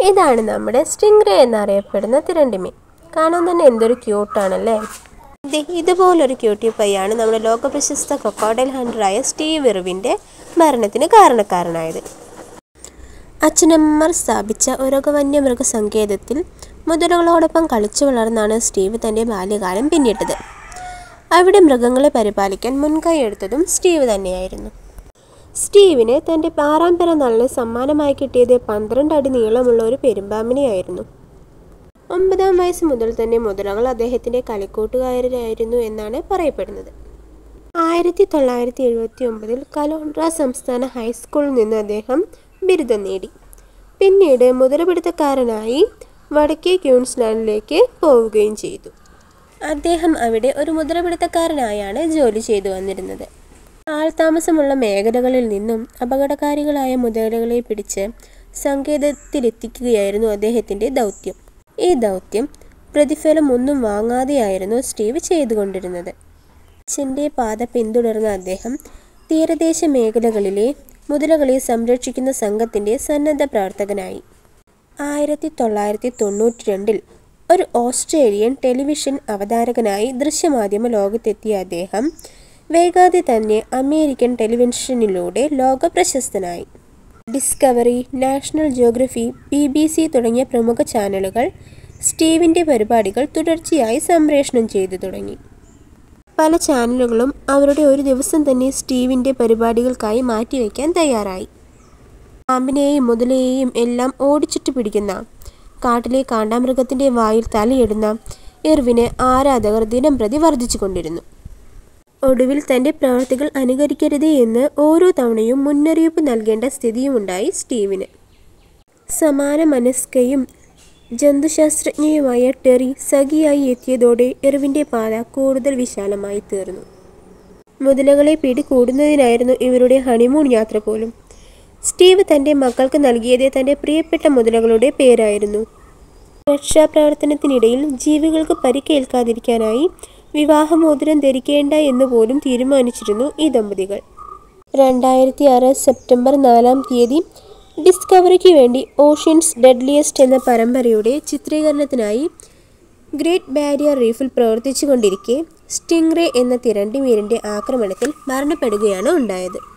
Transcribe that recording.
ഇതാണ് നമ്മുടെ സ്റ്റിംഗ്രേ എന്നറിയപ്പെടുന്ന തിരണ്ടിമീൻ കാണാൻ തന്നെ എന്തൊരു ക്യൂട്ടാണല്ലേ ദേ ഇതുപോലൊരു ക്യൂട്ടി പയ്യാണ് നമ്മുടെ ലോകപ്രശസ്ത ക്രൊക്കോഡൈൽ ഹണ്ടറായ സ്റ്റീവ് ഇർവിൻ്റെ മരണത്തിന് കാരണക്കാരനായത് അച്ഛനമ്മർ സ്ഥാപിച്ച ഒരു വന്യമൃഗ സങ്കേതത്തിൽ മുതലകളോടൊപ്പം കളിച്ചു വളർന്നാണ് സ്റ്റീവ് തൻ്റെ ബാല്യകാലം പിന്നിട്ടത് അവിടെ മൃഗങ്ങളെ പരിപാലിക്കാൻ മുൻകൈ എടുത്തതും സ്റ്റീവ് തന്നെയായിരുന്നു സ്റ്റീവിന് തൻ്റെ ആറാം പിറന്നാളിന് സമ്മാനമായി കിട്ടിയത് പന്ത്രണ്ട് അടി നീളമുള്ള ഒരു പെരുമ്പാമ്പിനെയായിരുന്നു ഒമ്പതാം വയസ്സ് മുതൽ തന്നെ മുതലകൾ അദ്ദേഹത്തിൻ്റെ കളിക്കൂട്ടുകാരായിരുന്നു എന്നാണ് പറയപ്പെടുന്നത് ആയിരത്തി തൊള്ളായിരത്തി എഴുപത്തി ഒമ്പതിൽ കലോണ്ട്ര സംസ്ഥാന ഹൈസ്കൂളിൽ നിന്ന് അദ്ദേഹം ബിരുദം നേടി പിന്നീട് മുതലപിടുത്തക്കാരനായി വടക്കേ ക്യൂൻസ്ലാൻഡിലേക്ക് പോവുകയും ചെയ്തു അദ്ദേഹം അവിടെ ഒരു മുദ്രപിടുത്തക്കാരനായാണ് ജോലി ചെയ്തു വന്നിരുന്നത് ആൾതാമസമുള്ള മേഖലകളിൽ നിന്നും അപകടകാരികളായ മുതലകളെ പിടിച്ച് സങ്കേതത്തിലെത്തിക്കുകയായിരുന്നു അദ്ദേഹത്തിൻ്റെ ദൗത്യം ഈ ദൗത്യം പ്രതിഫലം ഒന്നും വാങ്ങാതെയായിരുന്നു സ്റ്റീവ് ചെയ്തുകൊണ്ടിരുന്നത് അച്ഛൻ്റെ പാത പിന്തുടർന്ന അദ്ദേഹം തീരദേശ മേഖലകളിലെ മുതലകളെ സംരക്ഷിക്കുന്ന സംഘത്തിൻ്റെ സന്നദ്ധ പ്രവർത്തകനായി ആയിരത്തി തൊള്ളായിരത്തി തൊണ്ണൂറ്റി രണ്ടിൽ ഒരു ഓസ്ട്രേലിയൻ ടെലിവിഷൻ അവതാരകനായി ദൃശ്യമാധ്യമ ലോകത്തെത്തിയ അദ്ദേഹം വൈകാതെ തന്നെ അമേരിക്കൻ ടെലിവിഷനിലൂടെ ലോക പ്രശസ്തനായി Discovery National Geography B B C തുടങ്ങിയ പ്രമുഖ ചാനലുകൾ സ്റ്റീവിൻ്റെ പരിപാടികൾ തുടർച്ചയായി സംപ്രേഷണം ചെയ്തു തുടങ്ങി പല ചാനലുകളും അവരുടെ ഒരു ദിവസം തന്നെ സ്റ്റീവിൻ്റെ പരിപാടികൾക്കായി മാറ്റിവെക്കാൻ തയ്യാറായി പാമ്പിനെയും മുതലയെയും എല്ലാം ഓടിച്ചിട്ട് പിടിക്കുന്ന കാട്ടിലെ കാണ്ടാമൃഗത്തിൻ്റെ വായിൽ തലയിടുന്ന ഇർവിന് ആരാധകർ ദിനം പ്രതി വർദ്ധിച്ചുകൊണ്ടിരുന്നു ഒടുവിൽ തൻ്റെ പ്രവർത്തികൾ അനുകരിക്കരുതേ എന്ന് ഓരോ തവണയും മുന്നറിയിപ്പ് നൽകേണ്ട സ്ഥിതിയുമുണ്ടായി സ്റ്റീവിന് സമാന മനസ്കയും ജന്തുശാസ്ത്രജ്ഞയുമായ ടെറി സഖിയായി എത്തിയതോടെ എറിവിൻ്റെ പാത കൂടുതൽ വിശാലമായി തീർന്നു മുതലകളെ പിടികൂടുന്നതിനായിരുന്നു ഇവരുടെ ഹണിമൂൺ യാത്ര പോലും സ്റ്റീവ് തൻ്റെ മക്കൾക്ക് നൽകിയത് തൻ്റെ പ്രിയപ്പെട്ട മുതലകളുടെ പേരായിരുന്നു രക്ഷാപ്രവർത്തനത്തിനിടയിൽ ജീവികൾക്ക് പരിക്കേൽക്കാതിരിക്കാനായി വിവാഹമോതിരം ധരിക്കേണ്ട എന്ന് പോലും തീരുമാനിച്ചിരുന്നു ഈ ദമ്പതികൾ രണ്ടായിരത്തി ആറ് സെപ്റ്റംബർ നാലാം തീയതി ഡിസ്കവറിക്ക് വേണ്ടി ഓഷ്യൻസ് ഡെഡ്ലിയസ്റ്റ് എന്ന പരമ്പരയുടെ ചിത്രീകരണത്തിനായി ഗ്രേറ്റ് ബാരിയർ റീഫിൽ പ്രവർത്തിച്ചുകൊണ്ടിരിക്കെ സ്റ്റിംഗ്രേ എന്ന തിരണ്ടിമീരിൻ്റെ ആക്രമണത്തിൽ മരണപ്പെടുകയാണ് ഉണ്ടായത്